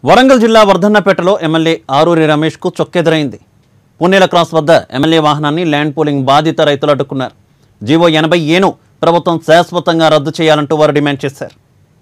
వరంగల్ జిల్లా వర్ధన్నపేటలో ఎమ్మెల్యే ఆరూరి రమేష్కు చొక్కెదురైంది పుణేల క్రాస్ వద్ద ఎమ్మెల్యే వాహనాన్ని ల్యాండ్ పూలింగ్ బాధిత రైతులు అడ్డుకున్నారు జీవో ఎనభై ఏను ప్రభుత్వం శాశ్వతంగా రద్దు చేయాలంటూ వారు డిమాండ్ చేశారు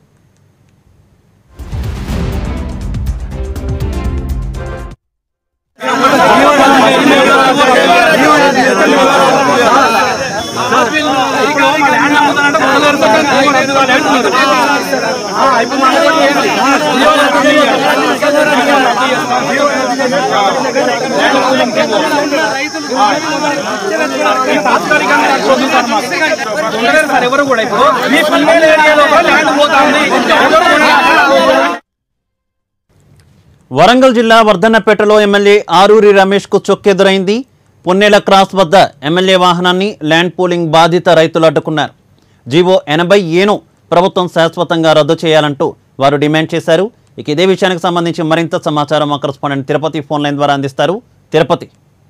సార్ ఎవరు కూడా ఇప్పుడు ఈ పన్నెండు ఏరియాలో ల్యాండ్ పోతుంది ఎవరు కూడా వరంగల్ జిల్లా వర్ధన్నపేటలో ఎమ్మెల్యే ఆరూరి రమేష్కు చొక్కెదురైంది పున్నెల క్రాస్ వద్ద ఎమ్మెల్యే వాహనాన్ని ల్యాండ్ పూలింగ్ బాధిత రైతులు అడ్డుకున్నారు జీవో ఎనభై ఏను ప్రభుత్వం శాశ్వతంగా రద్దు చేయాలంటూ వారు డిమాండ్ చేశారు ఇక ఇదే విషయానికి సంబంధించి మరింత సమాచారం మా కరస్పాండెంట్ తిరుపతి ఫోన్ లైన్ ద్వారా అందిస్తారు తిరుపతి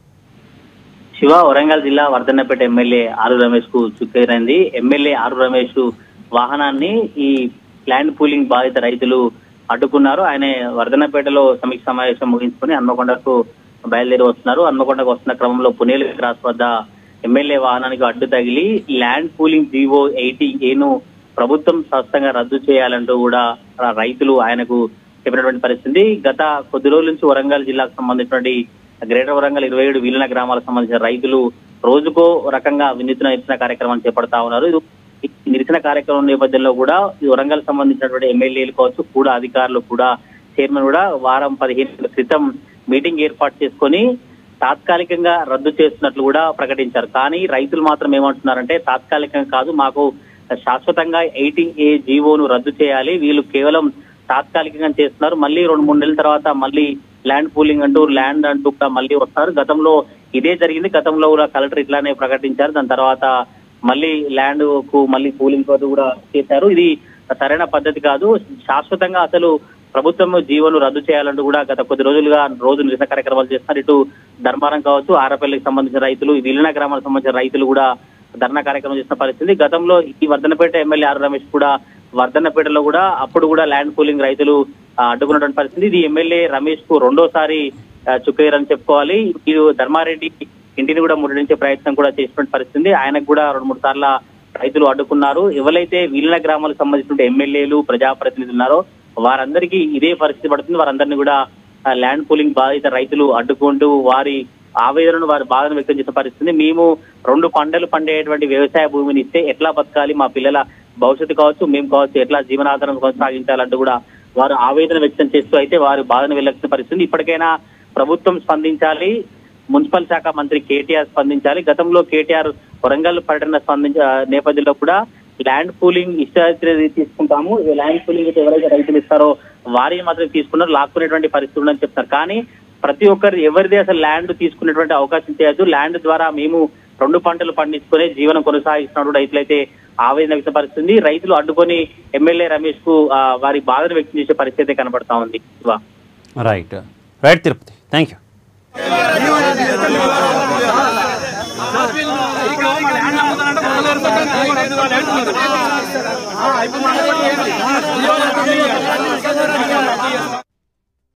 శివ వరంగల్ జిల్లా వర్ధన్నపేట ఎమ్మెల్యే ఆరు రమేష్ కు చుక్కైరైంది ఎమ్మెల్యే ఆరు రమేష్ వాహనాన్ని ఈ ల్యాండ్ పూలింగ్ బాధిత రైతులు అడ్డుకున్నారు ఆయన వర్ధన్నపేటలో సమీక్ష సమావేశం ముగించుకుని హన్మకొండకు బయలుదేరి వస్తున్నారు హన్మకొండకు వస్తున్న క్రమంలో పునేలు క్రాస్ వద్ద ఎమ్మెల్యే వాహనానికి అడ్డు తగిలి ల్యాండ్ పూలింగ్ జీవో ఎయిటీ ఏను ప్రభుత్వం స్పష్టంగా రద్దు చేయాలంటూ కూడా ఆ రైతులు ఆయనకు చెప్పినటువంటి పరిస్థితి గత కొద్ది రోజుల నుంచి వరంగల్ జిల్లాకు సంబంధించినటువంటి గ్రేటర్ వరంగల్ ఇరవై ఏడు విలీన గ్రామాలకు సంబంధించిన రైతులు రోజుకో రకంగా వినూత్న నిరసన కార్యక్రమాన్ని చేపడతా ఉన్నారు ఇది ఈ నిరసన కార్యక్రమం నేపథ్యంలో కూడా ఈ వరంగల్ సంబంధించినటువంటి ఎమ్మెల్యేలు కావచ్చు కూడా అధికారులు కూడా చైర్మన్ కూడా వారం పదిహేను రోజుల క్రితం మీటింగ్ ఏర్పాటు చేసుకొని తాత్కాలికంగా రద్దు చేస్తున్నట్లు కూడా ప్రకటించారు కానీ రైతులు మాత్రం ఏమంటున్నారంటే తాత్కాలికంగా కాదు మాకు శాశ్వతంగా ఎయిటీ ఏ జీవోను రద్దు చేయాలి వీళ్ళు కేవలం తాత్కాలికంగా చేస్తున్నారు మళ్ళీ రెండు మూడు నెలల తర్వాత మళ్ళీ ల్యాండ్ పూలింగ్ అంటూ ల్యాండ్ అంటూ కూడా మళ్ళీ వస్తారు గతంలో ఇదే జరిగింది గతంలో కూడా కలెక్టర్ ఇట్లానే ప్రకటించారు దాని తర్వాత మళ్ళీ ల్యాండ్ కు మళ్ళీ పూలింగ్ కోర్టు కూడా చేశారు ఇది సరైన పద్ధతి కాదు శాశ్వతంగా అసలు ప్రభుత్వం జీవోను రద్దు చేయాలంటూ కూడా గత కొద్ది రోజులుగా రోజు నిరసన కార్యక్రమాలు చేస్తున్నారు ఇటు ధర్మారం కావచ్చు ఆరపల్లికి సంబంధించిన రైతులు ఈ విలీన గ్రామాలకు సంబంధించిన రైతులు కూడా ధర్నా కార్యక్రమం చేసిన పరిస్థితి గతంలో ఈ వర్ధనపేట ఎమ్మెల్యే ఆర్ రమేష్ కూడా వర్ధన్నపేటలో కూడా అప్పుడు కూడా ల్యాండ్ పూలింగ్ రైతులు ఆ, అడ్డుకున్నటువంటి పరిస్థితి ఇది ఎమ్మెల్యే రమేష్ కు రెండోసారి ఆ, చుక్కయ్యారని చెప్పుకోవాలి ఇది ధర్మారెడ్డి ఇంటిని కూడా ముట్టడించే ప్రయత్నం కూడా చేసినటువంటి పరిస్థితి ఆయనకు కూడా రెండు మూడు సార్ల రైతులు అడ్డుకున్నారు ఎవరైతే విలీన గ్రామాలకు సంబంధించిన ఎమ్మెల్యేలు ప్రజాప్రతినిధులు ఉన్నారో వారందరికీ ఇదే పరిస్థితి పడుతుంది వారందరినీ కూడా ఆ, ల్యాండ్ పూలింగ్ బాధిత రైతులు అడ్డుకుంటూ వారి ఆవేదనను వారి బాధను వ్యక్తం చేసిన పరిస్థితి మేము రెండు పంటలు పండేటువంటి వ్యవసాయ భూమిని ఇస్తే ఎట్లా బతకాలి మా పిల్లల భవిష్యత్తు కావచ్చు మేము కావచ్చు ఎట్లా జీవనాధారం కొనసాగించాలంటూ కూడా వారు ఆవేదన వ్యక్తం చేస్తూ అయితే వారి బాధను వెళ్ళాల్సిన పరిస్థితి ఇప్పటికైనా ప్రభుత్వం స్పందించాలి మున్సిపల్ శాఖ మంత్రి కేటీఆర్ స్పందించాలి గతంలో కేటీఆర్ వరంగల్ పర్యటన స్పందించ నేపథ్యంలో కూడా ల్యాండ్ పూలింగ్ ఇష్టారీతి తీసుకుంటాము ఈ ల్యాండ్ పూలింగ్ అయితే ఎవరైతే రైతులు ఇస్తారో వారిని మాత్రం తీసుకున్నారు లాక్కునేటువంటి పరిస్థితి ఉందని చెప్తారు కానీ ప్రతి ఒక్కరు ఎవరిది అసలు ల్యాండ్ తీసుకునేటువంటి అవకాశం చేయొద్దు ల్యాండ్ ద్వారా మేము రెండు పంటలు పండించుకునే జీవనం కొనసాగిస్తున్నటువంటి రైతులైతే ఆవేదన వ్యక్తపరుస్తుంది రైతులు అడ్డుకొని ఎమ్మెల్యే రమేష్ కు ఆ, వారి బాధను వ్యక్తం చేసే పరిస్థితి అయితే కనబడతా ఉంది Shiva. Right right Tirupati thank you ఇప్పుడు మా ల్యాండ్ అమ్ముతానంటే మొదలు ల్యాండ్ ఉంది. ఇప్పుడు మనకు